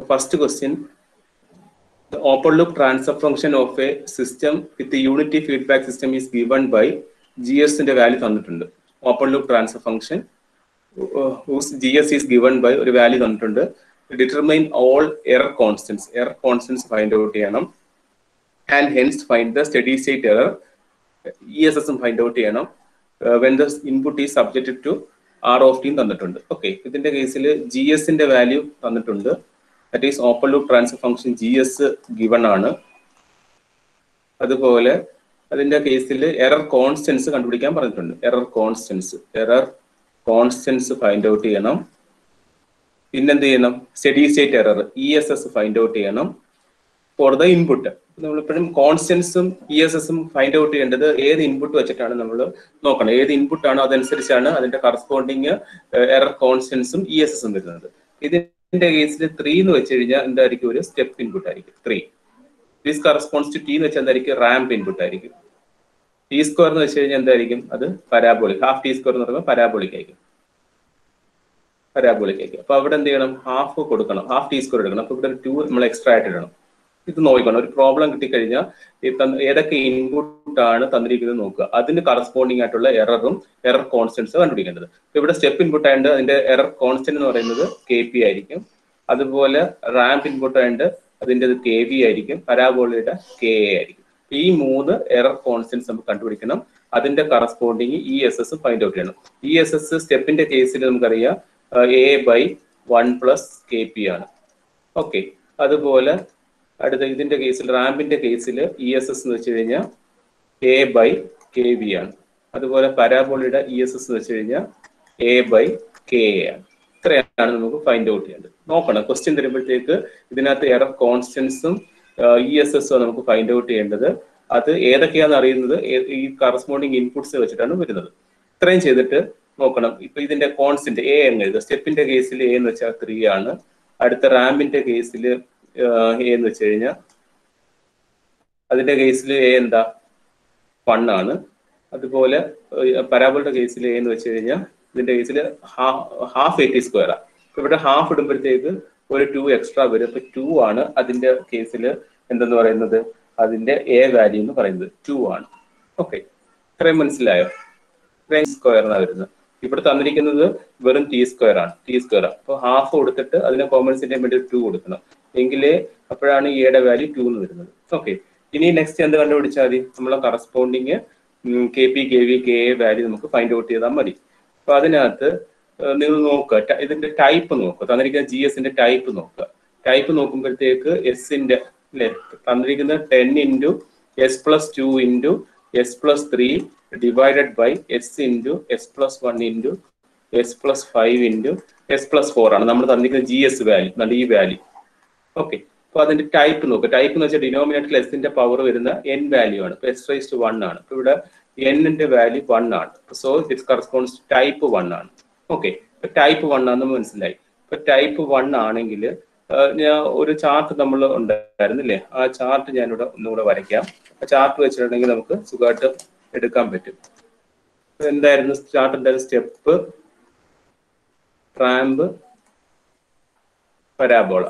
first question The open loop transfer function of a system with the unity feedback system is given by GS ന്റെ value തന്നിട്ടുണ്ട് open loop transfer function G S is given by ഒരു value തന്നിട്ടുണ്ട് determine all error constants error constants find out ചെയ്യണം and hence find the steady state error E S എസും find out ചെയ്യണം when the input ഈ subject to R of team തന്നിട്ടുണ്ട് okay ഇതിന്റെ കേസിൽ G എസിന്റെ വാല്യൂ തന്നിട്ടുണ്ട് that is open loop transfer function G S given ആണ് അതുപോലെ അതിന്റെ കേസിൽ എറർ കോൺസ്റ്റൻസ് കണ്ടുപിടിക്കാൻ പറഞ്ഞിട്ടുണ്ട് error constants error constants find out ചെയ്യണം പിന്നെന്ത് ചെയ്യണം steady state error E S S find out ചെയ്യണം ഫോർ ദ ഇൻപുട്ട് നമ്മളിപ്പോഴും കോൺസ്റ്റൻസും ഇ എസ് എസും ഫൈൻഡ് ഔട്ട് ചെയ്യേണ്ടത് ഏത് ഇൻപുട്ട് വെച്ചിട്ടാണ് നമ്മൾ നോക്കണം ഏത് ഇൻപുട്ട് ആണോ അതനുസരിച്ചാണ് അതിന്റെ കറസ്പോണ്ടിങ് എറർ കോൺസ്റ്റൻസും ഇ എസ് എസും വരുന്നത് ഇതിന്റെ കേസിൽ ത്രീ എന്ന് വെച്ച് കഴിഞ്ഞാൽ എന്തായിരിക്കും ഒരു സ്റ്റെപ്പ് ഇൻപുട്ട് ആയിരിക്കും three this corresponds to t എന്ന് വെച്ചാൽ എന്തായിരിക്കും റാമ്പ് ഇൻപുട്ട് ആയിരിക്കും ടി സ്ക്വയർ എന്ന് വെച്ച് കഴിഞ്ഞാൽ എന്തായിരിക്കും അത് പരാബോളിക് ഹാഫ് ടി സ്ക്വയർ എന്ന് പറയുമ്പോൾ പരാബോളിക് ആയിരിക്കും പരാബോളിക് ആയിരിക്കും അപ്പൊ അവിടെ എന്ത് ചെയ്യണം ഹാഫ് കൊടുക്കണം ഹാഫ് ടി സ്ക്വയർ എടുക്കണം അപ്പൊ ഇവിടെ ഒരു ടു നമ്മൾ എക്സ്ട്രാ ആയിട്ട് ഇടണം ഇത് നോക്കണം ഒരു പ്രോബ്ലം കിട്ടിക്കഴിഞ്ഞാൽ ഈ തന്ന- ഏതൊക്കെ ഇൻപുട്ട് ആണ് തന്നിരിക്കുന്നത് നോക്കുക അതിന് കറസ്പോണ്ടിങ് ആയിട്ടുള്ള എററും എറർ കോൺസ്റ്റൻസ് കണ്ടുപിടിക്കേണ്ടത് ഇപ്പൊ ഇവിടെ സ്റ്റെപ്പ് ഇൻപുട്ട് ആയതുകൊണ്ട് അതിന്റെ എറർ കോൺസ്റ്റന്റ് എന്ന് പറയുന്നത് കെ പി ആയിരിക്കും അതുപോലെ റാമ്പ് ഇൻപുട്ട് ആയതുകൊണ്ട് അതിന്റെ കെ വി ആയിരിക്കും പരാബോളയുടെ കെ എ ആയിരിക്കും ഈ മൂന്ന് എറർ കോൺസ്റ്റൻസ് നമുക്ക് കണ്ടുപിടിക്കണം അതിന്റെ corresponding E S S find out ചെയ്യണം ഇ എസ് എസ് സ്റ്റെപ്പിന്റെ കേസിൽ നമുക്കറിയാം A by one plus K P ആണ് ഓക്കെ അതുപോലെ അടുത്ത ഇതിന്റെ കേസിൽ റാമ്പിന്റെ കേസിൽ ഇ എസ് എസ് എന്ന് വെച്ച് കഴിഞ്ഞാൽ എ ബൈ കെ വി ആണ് അതുപോലെ പരാബോളയുടെ ഇ എസ് എസ് എന്ന് വെച്ച് കഴിഞ്ഞാൽ എ ബൈ കെ എ ആണ് ഇത്രയാണ് നമുക്ക് ഫൈൻഡ് ഔട്ട് ചെയ്യേണ്ടത് നോക്കണം ക്വസ്റ്റ്യൻ തരുമ്പോഴത്തേക്ക് ഇതിനകത്ത് എറർ കോൺസ്റ്റൻസും ഇ എസ് എസും നമുക്ക് ഫൈൻഡ് ഔട്ട് ചെയ്യേണ്ടത് അത് ഏതൊക്കെയാണെന്ന് അറിയുന്നത് ഏ- ഈ കറസ്പോണ്ടിങ് ഇൻപുട്സ് വെച്ചിട്ടാണ് വരുന്നത് ഇത്രയും ചെയ്തിട്ട് നോക്കണം ഇപ്പൊ ഇതിന്റെ കോൺസ്റ്റന്റ് എ എന്ന് എഴുതുക സ്റ്റെപ്പിന്റെ കേസിൽ എ എന്ന് വെച്ചാൽ ത്രീ ആണ് അടുത്ത റാമ്പിന്റെ കേസിൽ എ എന്ന് വെച്ച് കഴിഞ്ഞാൽ അതിന്റെ കേസിൽ എ എന്താ വൺ ആണ് അതുപോലെ പരാബോളുടെ കേസിൽ എ എന്ന് വെച്ച് കഴിഞ്ഞാൽ ഇതിന്റെ കേസിൽ ഹാഫ് എയ്റ്റി സ്ക്വയർ ആണ് ഇപ്പൊ ഇവിടെ ഹാഫ് ഇടുമ്പോഴത്തേക്ക് ഒരു ടു എക്സ്ട്രാ വരും അപ്പൊ ടു ആണ് അതിന്റെ കേസിൽ എന്തെന്ന് പറയുന്നത് അതിന്റെ എ വാല്യൂ എന്ന് പറയുന്നത് ടു ആണ് ഓക്കെ ഇത്രയും മനസ്സിലായോ ഇത്രയും സ്ക്വയർ ആണ് വരുന്നത് ഇവിടെ തന്നിരിക്കുന്നത് വെറും ടി സ്ക്വയർ ആണ് ടി സ്ക്വയർ അപ്പൊ ഹാഫ് കൊടുത്തിട്ട് അതിനെ കോമൺസിന്റെ വേണ്ടി ടു കൊടുക്കണം എങ്കിലേ അപ്പോഴാണ് എയുടെ വാല്യൂ ടു എന്ന് വരുന്നത് ഓക്കെ ഇനി നെക്സ്റ്റ് എന്ത് കണ്ടുപിടിച്ചാൽ മതി നമ്മളെ corresponding K P K V K A value നമുക്ക് ഫൈൻഡ് ഔട്ട് ചെയ്താൽ മതി അപ്പൊ അതിനകത്ത് ഏഹ് നിങ്ങൾ നോക്കുക ട- ഇതിന്റെ ടൈപ്പ് നോക്കുക തന്നിരിക്കുന്ന ജി എസിന്റെ ടൈപ്പ് നോക്കുക ടൈപ്പ് നോക്കുമ്പോഴത്തേക്ക് എസിന്റെ അല്ലെ തന്നിരിക്കുന്നത് ten into S plus two into S plus three divided by S into S plus one into S plus five into S plus four ആണ് നമ്മൾ തന്നിരിക്കുന്ന ജി എസ് വാല്യൂ നല്ല ഈ വാല്യൂ ഓക്കെ അപ്പൊ അതിന്റെ ടൈപ്പ് നോക്കുക ടൈപ്പ് എന്ന് വെച്ചാൽ ഡിനോമിനേറ്ററിൽ എസിന്റെ പവർ വരുന്ന എൻ വാല്യൂ ആണ് ഇപ്പൊ എസ് റൈസ് ടു വൺ ആണ് ഇപ്പൊ ഇവിടെ എന്നിന്റെ വാല്യൂ വൺ ആണ് so it corresponds type one ആണ് ഓക്കെ ഇപ്പൊ ടൈപ്പ് വൺ ആണെന്ന് മനസ്സിലായി ഇപ്പൊ ടൈപ്പ് വൺ ആണെങ്കിൽ ഞാൻ ഒരു ചാർട്ട് നമ്മൾ ഉണ്ടായിരുന്നില്ലേ ആ ചാർട്ട് ഞാനിവിടെ ഒന്നുകൂടെ വരയ്ക്കാം ആ ചാർട്ട് വെച്ചിട്ടുണ്ടെങ്കിൽ നമുക്ക് സുഖമായിട്ട് എടുക്കാൻ പറ്റും ഇപ്പൊ എന്തായിരുന്നു ചാർട്ട് എന്തായാലും സ്റ്റെപ്പ് റാമ്പ് പരാബോള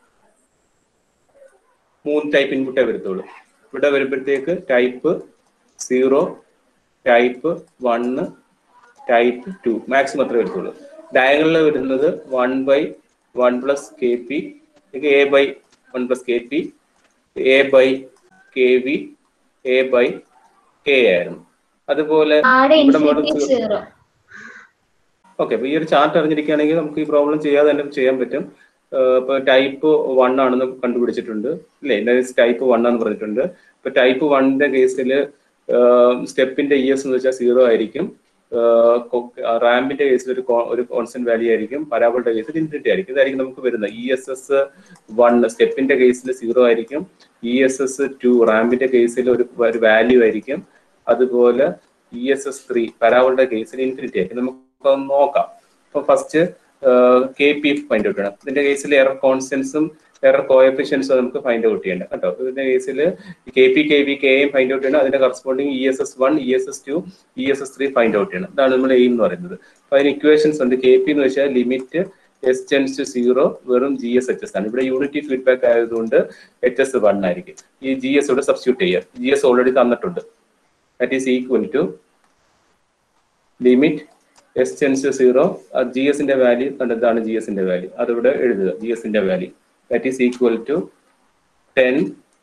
മൂന്ന് ടൈപ്പ് ഇൻപുട്ടേ വരത്തുള്ളൂ ഇവിടെ വരുമ്പോഴത്തേക്ക് type zero type one type two maximum അത്രേ വരത്തുള്ളൂ ഡയഗണലിൽ വരുന്നത് one by one plus K P A by one plus K P A by K V A by K ആയിരുന്നു അതുപോലെ ആടെ ഇവിടെ ഇൻഫിനിറ്റി model സീറോ ഓക്കെ അപ്പൊ ഈ ഒരു ചാർട്ട് അറിഞ്ഞിരിക്കുകയാണെങ്കിൽ നമുക്ക് ഈ പ്രോബ്ലം ചെയ്യാതെ തന്നെ ചെയ്യാൻ പറ്റും ഏഹ് ഇപ്പൊ ടൈപ്പ് വൺ ആണെന്ന് കണ്ടുപിടിച്ചിട്ടുണ്ട് അല്ലേ ടൈപ്പ് വൺ ആണെന്ന് പറഞ്ഞിട്ടുണ്ട് ഇപ്പൊ ടൈപ്പ് വണ്ണിന്റെ കേസിൽ സ്റ്റെപ്പിന്റെ ഇ എസ് എന്ന് വെച്ചാൽ സീറോ ആയിരിക്കും റാമ്പിന്റെ കേസിൽ ഒരു co- ഒരു കോൺസ്റ്റന്റ് വാല്യൂ ആയിരിക്കും പരാബോളുടെ കേസിൽ ഇൻഫിനിറ്റി ആയിരിക്കും ഇതായിരിക്കും നമുക്ക് വരുന്നത് ഇ എസ് എസ് വൺ സ്റ്റെപ്പിന്റെ കേസിൽ സീറോ ആയിരിക്കും ഇ എസ് എസ് ടു റാമ്പിന്റെ കേസിൽ ഒരു ഒരു വാല്യൂ ആയിരിക്കും അതുപോലെ ഇ എസ് എസ് ത്രീ പരാബോളുടെ കേസിൽ ഇൻഫിനിറ്റി ആയിരിക്കും നമുക്ക് ഒന്ന് നോക്കാം അപ്പൊ first K P find out ചെയ്യണം ഇതിന്റെ കേസിൽ എറർ കോൺസ്റ്റൻസും എറർ കോയഫിഷ്യൻസും നമുക്ക് ഫൈൻഡ് ഔട്ട് ചെയ്യണം കേട്ടോ ഇതിന്റെ കേസിൽ K P K V K M find out ചെയ്യണം അതിന്റെ corresponding E S S one E S S two E S S three find out ചെയ്യണം ഇതാണ് നമ്മൾ എയിം എന്ന് പറയുന്നത് അപ്പൊ അതിന് ഇക്വേഷൻസ് ഉണ്ട് കെ പി എന്ന് വെച്ചാൽ limit S tends to zero വെറും ജി എസ് എച്ച് എസ് ആണ് ഇവിടെ യൂണിറ്റി ഫീഡ്ബാക്ക് ആയതുകൊണ്ട് എച്ച് എസ് വൺ ആയിരിക്കും ഈ ജി എസ് ഇവിടെ സബ്സ്റ്റിറ്റ്യൂട്ട് ചെയ്യുക ജി എസ് ഓൾറെഡി തന്നിട്ടുണ്ട് that is equal to limit S tends to zero G എസിന്റെ വാല്യൂ കണ്ടതാണ് ജി എസിന്റെ വാല്യൂ അതിവിടെ എഴുതുക ജി എസിന്റെ value that is equal to ten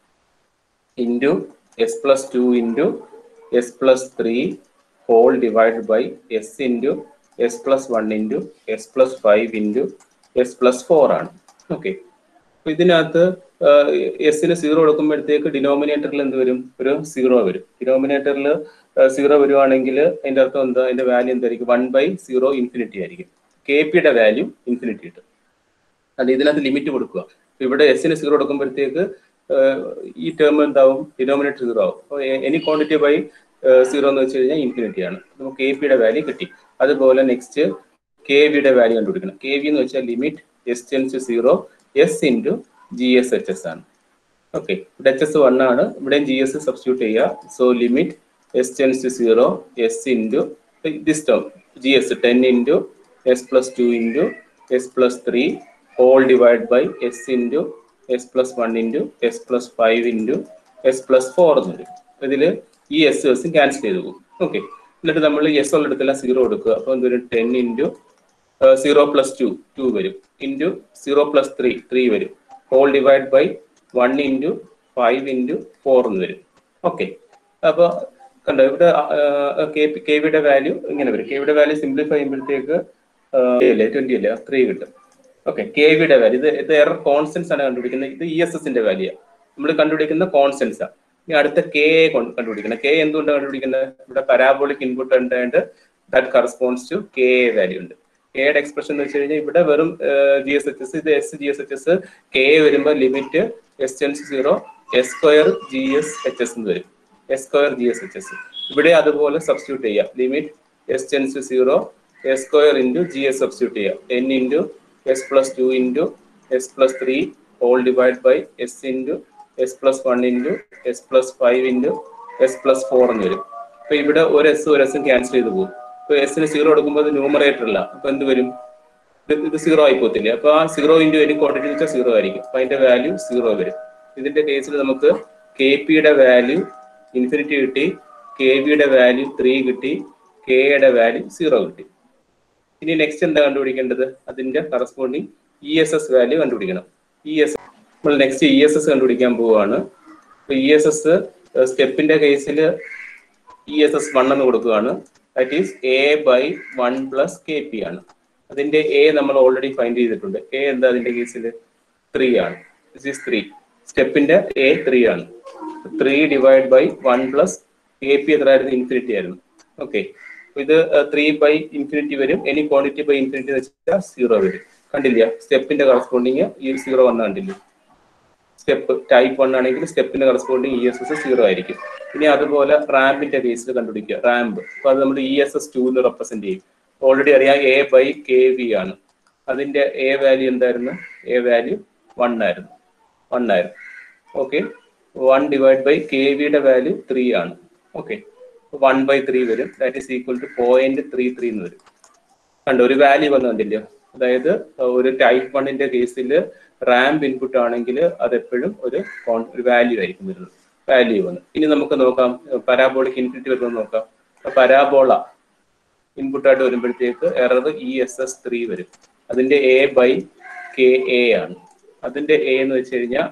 into S plus two into S plus three whole divide by S into S plus one into S plus five into S plus four ആണ് okay അപ്പൊ ഇതിനകത്ത് എസിന് zero കൊടുക്കുമ്പോഴത്തേക്ക് ഡിനോമിനേറ്ററിൽ എന്ത് വരും ഒരു zero വരും ഡിനോമിനേറ്ററിൽ സീറോ വരുവാണെങ്കിൽ അതിന്റെ അർത്ഥം എന്താ അതിന്റെ വാല്യൂ എന്തായിരിക്കും വൺ ബൈ സീറോ ഇൻഫിനിറ്റി ആയിരിക്കും കെ പിയുടെ വാല്യൂ ഇൻഫിനിറ്റി കിട്ടും അത് ഇതിനകത്ത് ലിമിറ്റ് കൊടുക്കുക ഇപ്പൊ ഇവിടെ എസിന് സീറോ കൊടുക്കുമ്പോഴത്തേക്ക് ഈ ടേം എന്താവും ഡിനോമിനേറ്റർ സീറോ ആവും അപ്പോൾ എനി ക്വാണ്ടിറ്റി ബൈ സീറോ എന്ന് വെച്ച് കഴിഞ്ഞാൽ ഇൻഫിനിറ്റി ആണ് നമുക്ക് കെ പിയുടെ വാല്യൂ കിട്ടി അതുപോലെ നെക്സ്റ്റ് കെ വിയുടെ വാല്യൂ കണ്ടുപിടിക്കണം കെ വി എന്ന് വെച്ചാൽ limit S tends zero S into G S H S ആണ് ഓക്കെ ഇവിടെ എച്ച് എസ് വൺ ആണ് ഇവിടെ ജി എസ് സബ്സ്റ്റിറ്റ്യൂട്ട് ചെയ്യുക so limit S tends zero S into this term G S ten into S plus two into S plus three whole divide by S into S plus one into S plus five into S plus four എന്ന് വരും ഇതിൽ ഈ S എസും cancel ചെയ്ത് പോകും okay എന്നിട്ട് നമ്മൾ S ഉള്ളിടത്തെല്ലാം zero കൊടുക്കുക അപ്പോൾ എന്തൊരു ten into zero plus two two വരും into zero plus three three വരും whole divide by one into five into four എന്ന് വരും ഓക്കെ അപ്പോൾ കണ്ടോ ഇവിടെ കെ പി കെ വിയുടെ വാല്യൂ ഇങ്ങനെ വരും കെ വിയുടെ വാല്യൂ സിംപ്ലിഫൈ ചെയ്യുമ്പോഴത്തേക്ക് അല്ലേ ട്വന്റി അല്ലേ ത്രീ കിട്ടും ഓക്കെ കെ വിയുടെ വാല്യൂ ഇത് ഇത് എറർ കോൺസ്റ്റൻസ് ആണ് കണ്ടുപിടിക്കുന്നത് ഇത് ഇ എസ് എസിന്റെ വാല്യൂ നമ്മൾ കണ്ടുപിടിക്കുന്ന കോൺസ്റ്റൻസ് ആണ് ഇനി അടുത്ത കെ കണ്ടുപിടിക്കണം കെ എന്തുകൊണ്ടാണ് കണ്ടുപിടിക്കുന്നത് ഇവിടെ പരാബോളിക് ഇൻപുട്ട് ഉണ്ടായിട്ട് that corresponds to K value ഉണ്ട് കെയുടെ എക്സ്പ്രഷൻ എന്ന് വെച്ച് കഴിഞ്ഞാൽ ഇവിടെ വെറും ജി എസ് എച്ച് എസ് ഇത് S G S H S K വരുമ്പോൾ limit S tends zero S square G S H S എന്ന് വരും S square G S H S ഇവിടെ അതുപോലെ സബ്സ്റ്റിറ്റ്യൂട്ട് ചെയ്യാം limit S tends zero S square into G S substitute ചെയ്യാം N into S plus two into S plus three whole divide by S into S plus one into S plus five into S plus four എന്ന് വരും അപ്പൊ ഇവിടെ ഒരു S ഒരു എസും cancel ചെയ്ത് പോകും ഇപ്പൊ എസിന് സീറോ എടുക്കുമ്പോൾ ന്യൂമറേറ്റർ ഇല്ല അപ്പൊ എന്ത് വരും ഇത് ഇത് സീറോ ആയി പോത്തില്ലേ അപ്പൊ ആ സീറോ ഇൻറ്റു എനി ക്വാണ്ടിറ്റി വെച്ചാൽ സീറോ ആയിരിക്കും അപ്പൊ അതിന്റെ വാല്യൂ സീറോ വരും ഇതിന്റെ കേസിൽ നമുക്ക് കെ പിയുടെ വാല്യൂ ഇൻഫിനിറ്റി കിട്ടി കെ വിയുടെ വാല്യൂ ത്രീ കിട്ടി കെയുടെ വാല്യൂ സീറോ കിട്ടി ഇനി നെക്സ്റ്റ് എന്താ കണ്ടുപിടിക്കേണ്ടത് അതിന്റെ corresponding E S S value കണ്ടുപിടിക്കണം ഇ എസ് നമ്മൾ നെക്സ്റ്റ് ഇ എസ് എസ് കണ്ടുപിടിക്കാൻ പോവുകയാണ് ഇ എസ് എസ് സ്റ്റെപ്പിന്റെ കേസിൽ ഇ എസ് എസ് വൺ എന്ന് കൊടുക്കുകയാണ് that is A by one plus K P ആണ് അതിന്റെ എ നമ്മൾ ഓൾറെഡി ഫൈൻഡ് ചെയ്തിട്ടുണ്ട് എ എന്താ അതിന്റെ കേസിൽ ത്രീ ആണ് ദിസ് ഈസ് ത്രീ സ്റ്റെപ്പിന്റെ എ ത്രീ ആണ് three divide by one plus A P എത്രയായിരുന്നു ഇൻഫിനിറ്റി ആയിരുന്നു ഓക്കെ ഇത് ത്രീ ബൈ ഇൻഫിനിറ്റി വരും എനി ക്വാണ്ടിറ്റി ബൈ ഇൻഫിനിറ്റി എന്ന് വെച്ചാൽ സീറോ വരും കണ്ടില്ല സ്റ്റെപ്പിന്റെ കറസ്പോണ്ടിങ് ഈ സീറോ വന്ന കണ്ടില്ല സ്റ്റെപ്പ് ടൈപ്പ് വൺ ആണെങ്കിൽ സ്റ്റെപ്പിന്റെ corresponding E S S zero ആയിരിക്കും ഇനി അതുപോലെ റാമ്പിന്റെ കേസിൽ കണ്ടുപിടിക്കുക റാമ്പ് അപ്പൊ അത് നമ്മൾ ഇ എസ് എസ് ടു എന്ന് റെപ്രസെന്റ് ചെയ്യും ഓൾറെഡി അറിയാം എ ബൈ കെ വി ആണ് അതിന്റെ എ വാല്യൂ എന്തായിരുന്നു എ വാല്യൂ വൺ ആയിരുന്നു വൺ ആയിരുന്നു okay one divide by K വിയുടെ വാല്യൂ ത്രീ ആണ് ഓക്കെ വൺ ബൈ ത്രീ വരും that is equal to point three three എന്ന് വരും കണ്ടോ ഒരു വാല്യൂ വന്നു കണ്ടില്ല അതായത് ഒരു ടൈപ്പ് വണ്ണിന്റെ കേസിൽ റാമ്പ് ഇൻപുട്ട് ആണെങ്കിൽ അത് എപ്പോഴും ഒരു ഒരു വാല്യൂ ആയിരിക്കും വരുന്നത് വാല്യൂ വന്ന് ഇനി നമുക്ക് നോക്കാം പരാബോളിക് ഇൻഫിനിറ്റി വരുന്നത് നോക്കാം പരാബോള ഇൻപുട്ട് ആയിട്ട് വരുമ്പോഴത്തേക്ക് error E S S three വരും അതിന്റെ എ ബൈ കെ എ ആണ് അതിന്റെ എ എന്ന് വെച്ച് കഴിഞ്ഞാൽ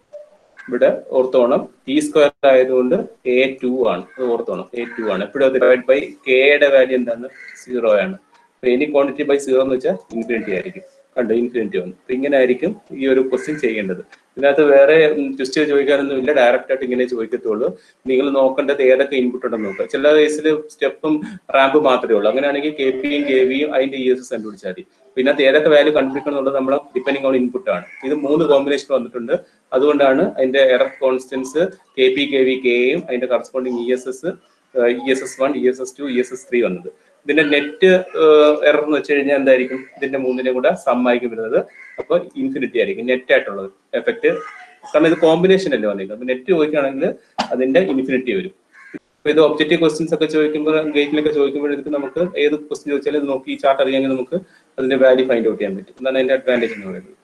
ഇവിടെ ഓർത്തോണം ടി സ്ക്വയർ ആയതുകൊണ്ട് എ ടു ആണ് അത് ഓർത്തോണം എ ടു ആണ് എപ്പോഴും അത് ഡിവൈഡ് ബൈ കെയുടെ വാല്യൂ എന്താണ് സീറോ ആണ് എനി ക്വാണ്ടിറ്റി ബൈ സീറോ എന്ന് വെച്ചാൽ ഇൻഫിനിറ്റി ആയിരിക്കും കണ്ടോ ഇൻഫിനിറ്റി വന്നു അപ്പൊ ഇങ്ങനെ ആയിരിക്കും ഈ ഒരു ക്വസ്റ്റ്യൻ ചെയ്യേണ്ടത് ഇതിനകത്ത് വേറെ ട്വിസ്റ്റ് ചോദിക്കാനൊന്നും ഇല്ല ഡയറക്റ്റ് ആയിട്ട് ഇങ്ങനെ ചോദിക്കത്തുള്ളൂ നിങ്ങൾ നോക്കേണ്ടത് ഏതൊക്കെ ഇൻപുട്ട് ഉണ്ടെന്ന് നോക്കുക ചില കേസിൽ സ്റ്റെപ്പും റാമ്പ് മാത്രമേ ഉള്ളൂ അങ്ങനെയാണെങ്കിൽ കെ പിയും കെ വിയും അതിന്റെ ഇ എസ് എസ് കണ്ടുപിടിച്ചാൽ മതി പിന്നെ ഏതൊക്കെ വാല്യൂ കണ്ടുപിടിക്കണം എന്നുള്ളത് നമ്മൾ ഡിപ്പെൻഡിങ് ഓൺ ഇൻപുട്ട് ആണ് ഇത് മൂന്ന് കോമ്പിനേഷൻ വന്നിട്ടുണ്ട് അതുകൊണ്ടാണ് അതിന്റെ error constants K P K V കെയും അതിന്റെ corresponding E S S E S S one E S S two E S S three വന്നത് ഇതിന്റെ നെറ്റ് എറർ എന്ന് വെച്ച് കഴിഞ്ഞാൽ എന്തായിരിക്കും ഇതിന്റെ മൂന്നിനെ കൂടെ സം ആയിരിക്കും വരുന്നത് അപ്പൊ ഇൻഫിനിറ്റി ആയിരിക്കും നെറ്റ് ആയിട്ടുള്ളത് എഫക്ട് കാരണം ഇത് കോമ്പിനേഷൻ അല്ലേ വന്നിരിക്കുന്നത് അപ്പൊ നെറ്റ് ചോദിക്കുകയാണെങ്കിൽ അതിന്റെ ഇൻഫിനിറ്റി വരും അപ്പൊ ഇത് ഒബ്ജക്റ്റീവ് ക്വസ്റ്റ്യൻസ് ഒക്കെ ചോദിക്കുമ്പോൾ ഗേറ്റിലൊക്കെ ചോദിക്കുമ്പോഴേക്ക് നമുക്ക് ഏത് ക്വസ്റ്റ്യൻ ചോദിച്ചാലും ഇത് നോക്കി ഈ ചാർട്ട് അറിയാമെങ്കിൽ നമുക്ക് അതിന്റെ വാല്യൂ ഫൈൻഡ് ഔട്ട് ചെയ്യാൻ പറ്റും എന്നാണ് അതിന്റെ അഡ്വാൻറ്റേജ് എന്ന് പറയുന്നത്